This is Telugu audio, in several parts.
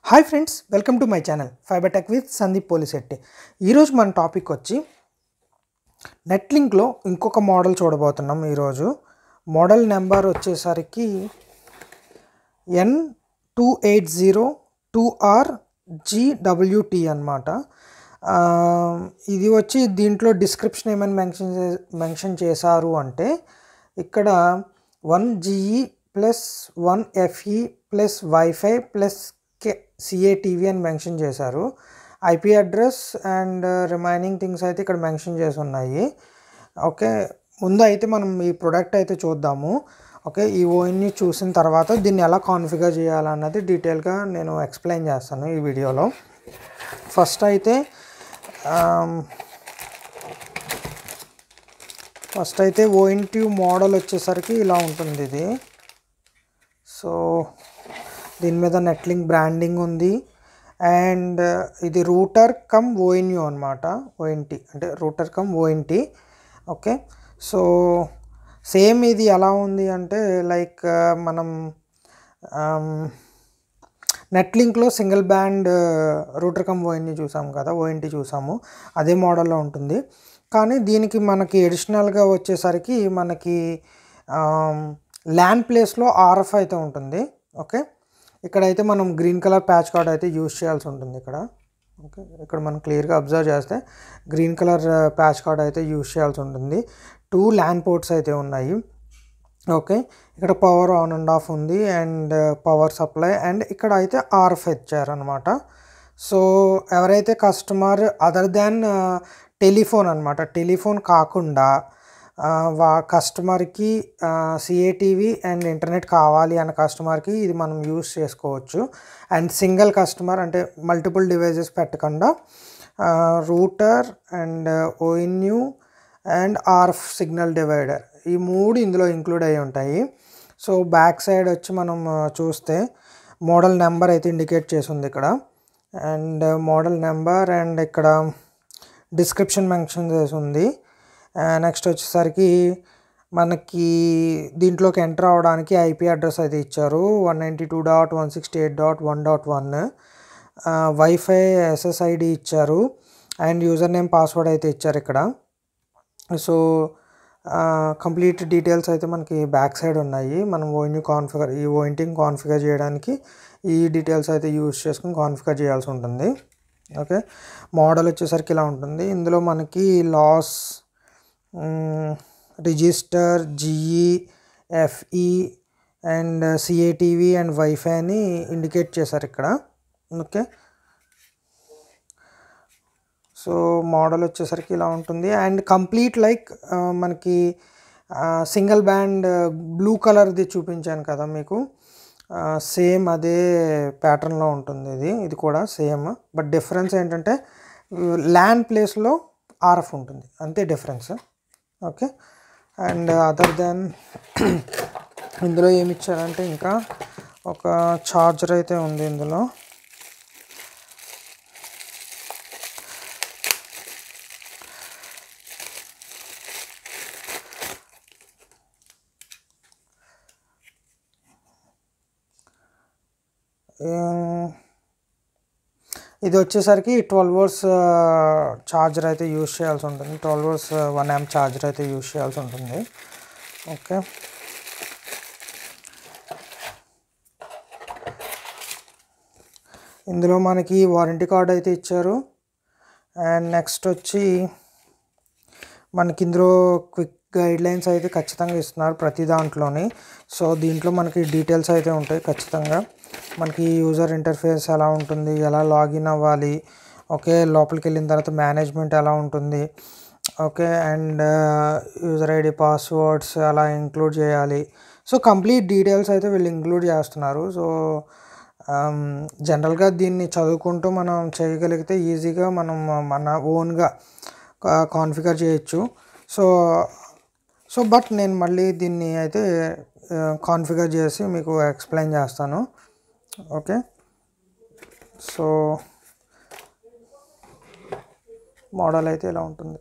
hi friends welcome to my channel fiber tech with Sandeep Polisetti ఈరోజు మన టాపిక్ వచ్చి నెట్లింక్లో ఇంకొక మోడల్ చూడబోతున్నాం ఈరోజు మోడల్ నెంబర్ వచ్చేసరికి N two eight zero two R GWT అనమాట ఇది వచ్చి దీంట్లో డిస్క్రిప్షన్ ఏమైనా మెన్షన్ చే మెన్షన్ చేశారు అంటే ఇక్కడ one GE plus one FE plus wifi plus K CATV అని మెన్షన్ చేశారు IP address and remaining things అయితే ఇక్కడ మెన్షన్ చేసి ఉన్నాయి ఓకే ముందు అయితే మనం ఈ ప్రోడక్ట్ అయితే చూద్దాము ఓకే ఈ ఓఎన్ని చూసిన తర్వాత దీన్ని ఎలా కాన్ఫిగర్ చేయాలన్నది డీటెయిల్గా నేను ఎక్స్ప్లెయిన్ చేస్తాను ఈ వీడియోలో ఫస్ట్ అయితే ఫస్ట్ అయితే ఓఎన్టీ మోడల్ వచ్చేసరికి ఇలా ఉంటుంది ఇది సో దీని మీద నెట్లింక్ బ్రాండింగ్ ఉంది అండ్ ఇది రూటర్ కమ్ ఓఎన్యూ అనమాట ఓఎన్టీ అంటే router cum ONT okay so same ఇది ఎలా ఉంది అంటే లైక్ మనం నెట్లింక్లో single band router cum ONT చూసాం కదా ఓఎన్టీ చూసాము అదే మోడల్లో ఉంటుంది కానీ దీనికి మనకి ఎడిషనల్గా వచ్చేసరికి మనకి ల్యాండ్ ప్లేస్లో ఆర్ఎఫ్ అయితే ఉంటుంది ఓకే ఇక్కడైతే మనం గ్రీన్ కలర్ ప్యాచ్ కార్డ్ అయితే యూజ్ చేయాల్సి ఉంటుంది ఇక్కడ ఓకే ఇక్కడ మనం క్లియర్గా అబ్జర్వ్ చేస్తే గ్రీన్ కలర్ ప్యాచ్ కార్డ్ అయితే యూజ్ చేయాల్సి ఉంటుంది టూ ల్యాండ్ పోర్ట్స్ అయితే ఉన్నాయి ఓకే ఇక్కడ పవర్ ఆన్ అండ్ ఆఫ్ ఉంది అండ్ పవర్ సప్లై అండ్ ఇక్కడ అయితే ఆర్ఎఫ్ ఇచ్చారనమాట సో ఎవరైతే కస్టమర్ అదర్ దాన్ టెలిఫోన్ అనమాట టెలిఫోన్ కాకుండా వా కస్టమర్కి సిఏటీవీ అండ్ ఇంటర్నెట్ కావాలి అన్న కస్టమర్కి ఇది మనం యూస్ చేసుకోవచ్చు అండ్ సింగిల్ కస్టమర్ అంటే మల్టిపుల్ డివైజెస్ పెట్టకుండా router and ONU and RF signal divider ఈ మూడు ఇందులో ఇంక్లూడ్ అయి ఉంటాయి సో బ్యాక్ సైడ్ వచ్చి మనం చూస్తే మోడల్ నెంబర్ అయితే ఇండికేట్ చేసి ఉంది ఇక్కడ అండ్ మోడల్ నెంబర్ అండ్ ఇక్కడ డిస్క్రిప్షన్ మెన్షన్ చేసి ఉంది నెక్స్ట్ వచ్చేసరికి మనకి దీంట్లోకి ఎంటర్ అవడానికి ఐపీ అడ్రస్ అయితే ఇచ్చారు one ninety two dot one sixty eight dot one dot one wifi SSID ఇచ్చారు అండ్ యూజర్ నేమ్ పాస్వర్డ్ అయితే ఇచ్చారు ఇక్కడ సో కంప్లీట్ డీటెయిల్స్ అయితే మనకి బ్యాక్ సైడ్ ఉన్నాయి మనం ఓయిన్ కాన్ఫిగర్ ఈ ఓయింటింగ్ కాన్ఫిగర్ చేయడానికి ఈ డీటెయిల్స్ అయితే యూజ్ చేసుకుని కాన్ఫిగర్ చేయాల్సి ఉంటుంది ఓకే మోడల్ వచ్చేసరికి ఇలా ఉంటుంది ఇందులో మనకి loss register GE FE and CATV and wifi అని ఇండికేట్ చేశారు ఇక్కడ ఓకే సో మోడల్ వచ్చేసరికి ఇలా ఉంటుంది అండ్ కంప్లీట్ లైక్ మనకి సింగిల్ బ్యాండ్ బ్లూ కలర్ది చూపించాను కదా మీకు సేమ్ అదే ప్యాటర్న్లో ఉంటుంది ఇది ఇది కూడా సేమ్ బట్ డిఫరెన్స్ ఏంటంటే ల్యాండ్ ప్లేస్లో ఆర్ఎఫ్ ఉంటుంది అంతే difference okay and other than ఇందులో ఏమి ఇచ్చారంటే ఇంకా ఒక ఛార్జర్ అయితే ఉంది ఇందులో ఇది వచ్చేసరికి ట్వెల్వ్ అవర్స్ ఛార్జర్ అయితే యూజ్ చేయాల్సి ఉంటుంది twelve hours one amp charger అయితే యూజ్ చేయాల్సి ఉంటుంది ఓకే ఇందులో మనకి వారంటీ కార్డ్ అయితే ఇచ్చారు అండ్ నెక్స్ట్ వచ్చి మనకి ఇందులో క్విక్ గైడ్ లైన్స్ అయితే ఖచ్చితంగా ఇస్తున్నారు ప్రతి దాంట్లోని సో దీంట్లో మనకి డీటెయిల్స్ అయితే ఉంటాయి ఖచ్చితంగా మనకి యూజర్ ఇంటర్ఫేస్ ఎలా ఉంటుంది ఎలా లాగిన్ అవ్వాలి ఓకే లోపలికి వెళ్ళిన తర్వాత మేనేజ్మెంట్ ఎలా ఉంటుంది okay and user ID passwords అలా ఇంక్లూడ్ చేయాలి సో కంప్లీట్ డీటెయిల్స్ అయితే వీళ్ళు ఇంక్లూడ్ చేస్తున్నారు సో జనరల్గా దీన్ని చదువుకుంటూ మనం చేయగలిగితే ఈజీగా మనం మన ఓన్గా కాన్ఫిగర్ చేయొచ్చు సో సో బట్ నేను మళ్ళీ దీన్ని అయితే కాన్ఫిగర్ చేసి మీకు ఎక్స్ప్లెయిన్ చేస్తాను ఓకే సో మోడల్ అయితే ఇలా ఉంటుంది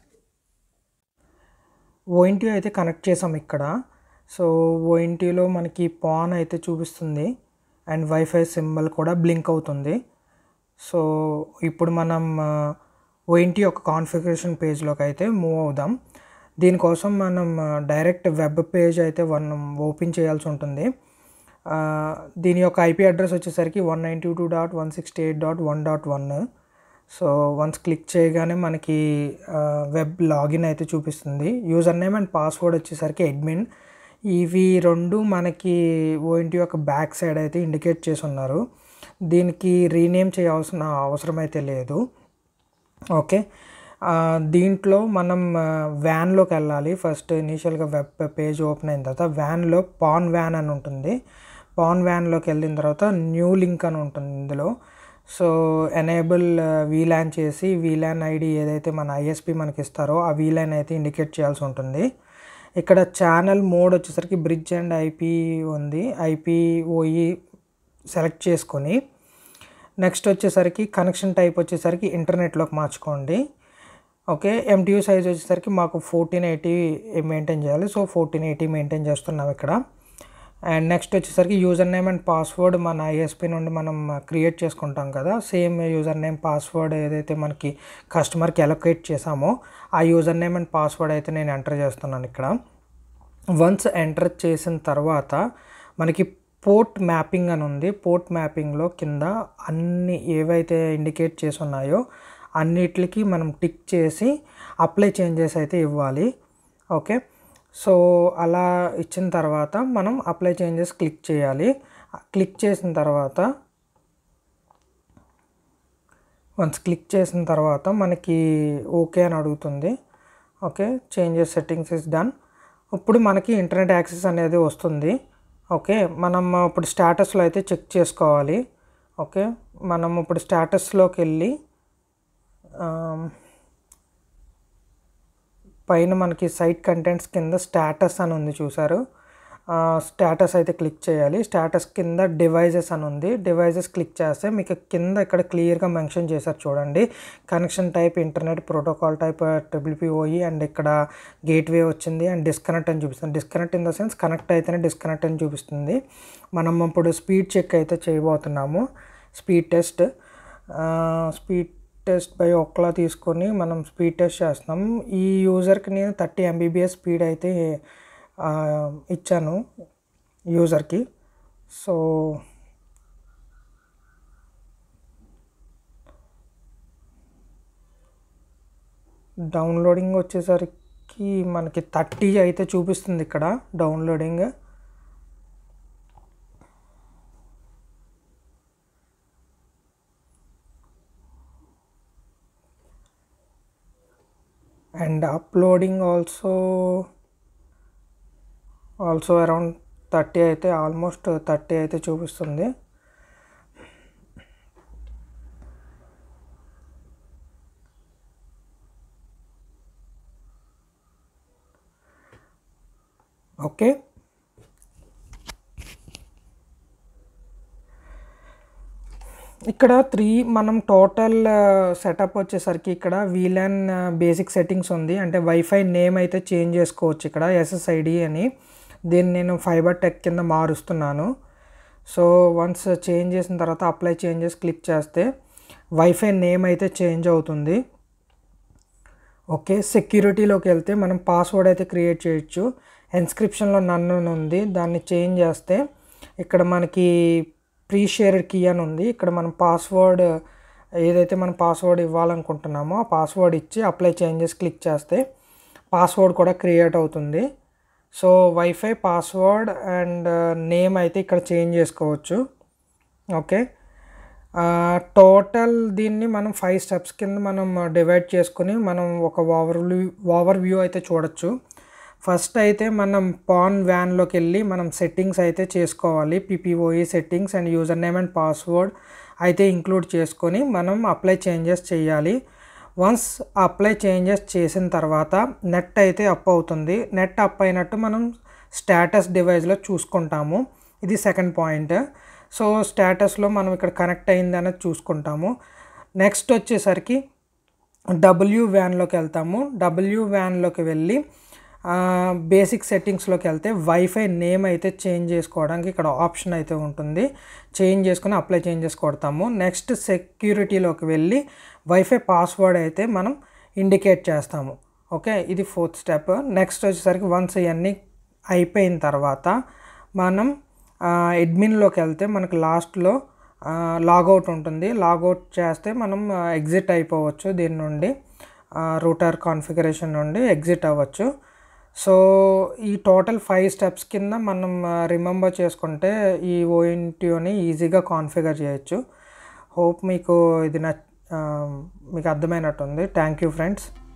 ఓఎన్టీ అయితే కనెక్ట్ చేసాం ఇక్కడ సో ఓఎన్టీలో మనకి పాన్ అయితే చూపిస్తుంది అండ్ వైఫై సింబల్ కూడా బ్లింక్ అవుతుంది సో ఇప్పుడు మనం ఓఎన్టీ యొక్క కాన్ఫిగరేషన్ పేజ్లోకి అయితే మూవ్ అవుదాం దీనికోసం మనం డైరెక్ట్ వెబ్ పేజ్ అయితే మనం ఓపెన్ చేయాల్సి ఉంటుంది ఆ, దీని యొక్క ఐపీ అడ్రస్ వచ్చేసరికి one ninety two dot one sixty eight dot one dot one so once click చేయగానే మనకి వెబ్ లాగిన్ అయితే చూపిస్తుంది యూజర్ నేమ్ అండ్ పాస్వర్డ్ వచ్చేసరికి అడ్మిన్ ఇవి రెండు మనకి ఓఎన్టీ యొక్క బ్యాక్ సైడ్ అయితే ఇండికేట్ చేసి ఉన్నారు దీనికి రీనేమ్ చేయాల్సిన అవసరం అయితే లేదు ఓకే ఆ, దీంట్లో మనం వ్యాన్లోకి వెళ్ళాలి ఫస్ట్ ఇనీషియల్గా వెబ్ పేజ్ ఓపెన్ అయిన తర్వాత వ్యాన్లో పాన్ వ్యాన్ అని ఉంటుంది పాన్ వ్యాన్లోకి వెళ్ళిన తర్వాత న్యూ లింక్ అని ఉంటుంది ఇందులో సో ఎనేబుల్ వీలాన్ చేసి వీలాన్ ఐడి ఏదైతే మన ఐఎస్పి మనకి ఇస్తారో ఆ వీలాన్ అయితే ఇండికేట్ చేయాల్సి ఉంటుంది ఇక్కడ ఛానల్ మోడ్ వచ్చేసరికి బ్రిడ్జ్ అండ్ ఐపీ ఉంది ఐపీఓఈ సెలెక్ట్ చేసుకొని నెక్స్ట్ వచ్చేసరికి కనెక్షన్ టైప్ వచ్చేసరికి ఇంటర్నెట్లోకి మార్చుకోండి ఓకే ఎంటీయూ సైజ్ వచ్చేసరికి మాకు ఫోర్టీన్ ఎయిటీ మెయింటైన్ చేయాలి సో ఫోర్టీన్ ఎయిటీ మెయింటైన్ చేస్తున్నాం ఇక్కడ అండ్ నెక్స్ట్ వచ్చేసరికి యూజర్ నేమ్ అండ్ పాస్వర్డ్ మన ఐఎస్పి నుండి మనం క్రియేట్ చేసుకుంటాం కదా సేమ్ యూజర్ నేమ్ పాస్వర్డ్ ఏదైతే మనకి కస్టమర్కి అలొకేట్ చేసామో ఆ యూజర్ నేమ్ అండ్ పాస్వర్డ్ అయితే నేను ఎంటర్ చేస్తున్నాను ఇక్కడ వన్స్ ఎంటర్ చేసిన తర్వాత మనకి పోర్ట్ మ్యాపింగ్ అని ఉంది పోర్ట్ మ్యాపింగ్లో కింద అన్ని ఏవైతే ఇండికేట్ చేసి ఉన్నాయో అన్నిటికి మనం టిక్ చేసి అప్లై చేంజెస్ అయితే ఇవ్వాలి ఓకే సో అలా ఇచ్చిన తర్వాత మనం అప్లై చేంజెస్ క్లిక్ చేయాలి క్లిక్ చేసిన తర్వాత వన్స్ క్లిక్ చేసిన తర్వాత మనకి ఓకే అని అడుగుతుంది okay changes settings is done ఇప్పుడు మనకి ఇంటర్నెట్ యాక్సెస్ అనేది వస్తుంది ఓకే మనం ఇప్పుడు స్టేటస్లో అయితే చెక్ చేసుకోవాలి ఓకే మనం ఇప్పుడు స్టేటస్లోకి వెళ్ళి ఆమ్, పైన మనకి సైట్ కంటెంట్స్ కింద స్టేటస్ అని ఉంది చూసారు స్టేటస్ అయితే క్లిక్ చేయాలి స్టేటస్ కింద డివైజెస్ అని ఉంది డివైజెస్ క్లిక్ చేస్తే మీకు కింద ఇక్కడ క్లియర్గా మెన్షన్ చేశారు చూడండి connection type internet protocol type triple POE and ఇక్కడ గేట్వే వచ్చింది అండ్ డిస్కనెక్ట్ అని చూపిస్తుంది disconnect in the sense connect అయితేనే డిస్కనెక్ట్ అని చూపిస్తుంది మనం ఇప్పుడు స్పీడ్ చెక్ అయితే చేయబోతున్నాము speed test speed test by ఒక్కలా తీసుకొని మనం స్పీడ్ టెస్ట్ చేస్తున్నాం ఈ యూజర్కి నేను థర్టీ ఎంబీబీఎస్ స్పీడ్ అయితే ఆ, ఇచ్చాను యూజర్కి సో డౌన్లోడింగ్ వచ్చేసరికి మనకి థర్టీ అయితే చూపిస్తుంది ఇక్కడ downloading and uploading also also around thirty అయితే ఆల్మోస్ట్ థర్టీ అయితే చూపిస్తుంది ఓకే ఇక్కడ త్రీ మనం టోటల్ సెటప్ వచ్చేసరికి ఇక్కడ వీలాన్ బేసిక్ సెట్టింగ్స్ ఉంది అంటే వైఫై నేమ్ అయితే చేంజ్ చేసుకోవచ్చు ఇక్కడ ఎస్ఎస్ఐడి అని దీన్ని నేను ఫైబర్ టెక్ కింద మారుస్తున్నాను సో వన్స్ చేంజ్ చేసిన తర్వాత అప్లై చేంజెస్ క్లిక్ చేస్తే వైఫై నేమ్ అయితే చేంజ్ అవుతుంది ఓకే సెక్యూరిటీలోకి వెళ్తే మనం పాస్వర్డ్ అయితే క్రియేట్ చేయొచ్చు ఎన్స్క్రిప్షన్లో నన్ను అని ఉంది దాన్ని చేంజ్ చేస్తే ఇక్కడ మనకి ప్రీ షేర్డ్ కీ అని ఉంది ఇక్కడ మనం పాస్వర్డ్ ఏదైతే మనం పాస్వర్డ్ ఇవ్వాలనుకుంటున్నామో ఆ పాస్వర్డ్ ఇచ్చి అప్లై చేంజెస్ క్లిక్ చేస్తే పాస్వర్డ్ కూడా క్రియేట్ అవుతుంది so wifi password and name అయితే ఇక్కడ చేంజ్ చేసుకోవచ్చు ఓకే టోటల్ దీన్ని మనం ఫైవ్ స్టెప్స్ కింద మనం డివైడ్ చేసుకుని మనం ఒక ఓవర్ ఓవర్ వ్యూ అయితే చూడొచ్చు ఫస్ట్ అయితే మనం పాన్ వ్యాన్లోకి వెళ్ళి మనం సెట్టింగ్స్ అయితే చేసుకోవాలి PPPoE settings and user name and password అయితే ఇంక్లూడ్ చేసుకొని మనం అప్లై చేంజెస్ చేయాలి వన్స్ అప్లై చేంజెస్ చేసిన తర్వాత నెట్ అయితే అప్ అవుతుంది నెట్ అప్ అయినట్టు మనం స్టేటస్ డివైస్లో చూసుకుంటాము ఇది సెకండ్ పాయింట్ సో స్టేటస్లో మనం ఇక్కడ కనెక్ట్ అయింది అనేది చూసుకుంటాము నెక్స్ట్ వచ్చేసరికి డబ్ల్యూ వ్యాన్లోకి వెళ్తాము డబ్ల్యూ వ్యాన్లోకి వెళ్ళి బేసిక్ సెట్టింగ్స్లోకి వెళ్తే వైఫై నేమ్ అయితే చేంజ్ చేసుకోవడానికి ఇక్కడ ఆప్షన్ అయితే ఉంటుంది చేంజ్ చేసుకుని అప్లై చేంజ్ చేసి కొడతాము నెక్స్ట్ సెక్యూరిటీలోకి వెళ్ళి వైఫై పాస్వర్డ్ అయితే మనం ఇండికేట్ చేస్తాము ఓకే ఇది ఫోర్త్ స్టెప్ నెక్స్ట్ వచ్చేసరికి వన్స్ ఇవన్నీ అయిపోయిన తర్వాత మనం అడ్మిన్లోకి వెళ్తే మనకు లాస్ట్లో లాగౌట్ ఉంటుంది లాగౌట్ చేస్తే మనం ఎగ్జిట్ అయిపోవచ్చు దీని నుండి రూటర్ కాన్ఫిగరేషన్ నుండి ఎగ్జిట్ అవ్వచ్చు సో ఈ టోటల్ ఫైవ్ స్టెప్స్ కింద మనం రిమెంబర్ చేసుకుంటే ఈ ఓఎన్టీఓని ఈజీగా కాన్ఫిగర్ చేయొచ్చు హోప్ మీకు ఇది నచ్ మీకు అర్థమైనట్టుంది థ్యాంక్ యూ ఫ్రెండ్స్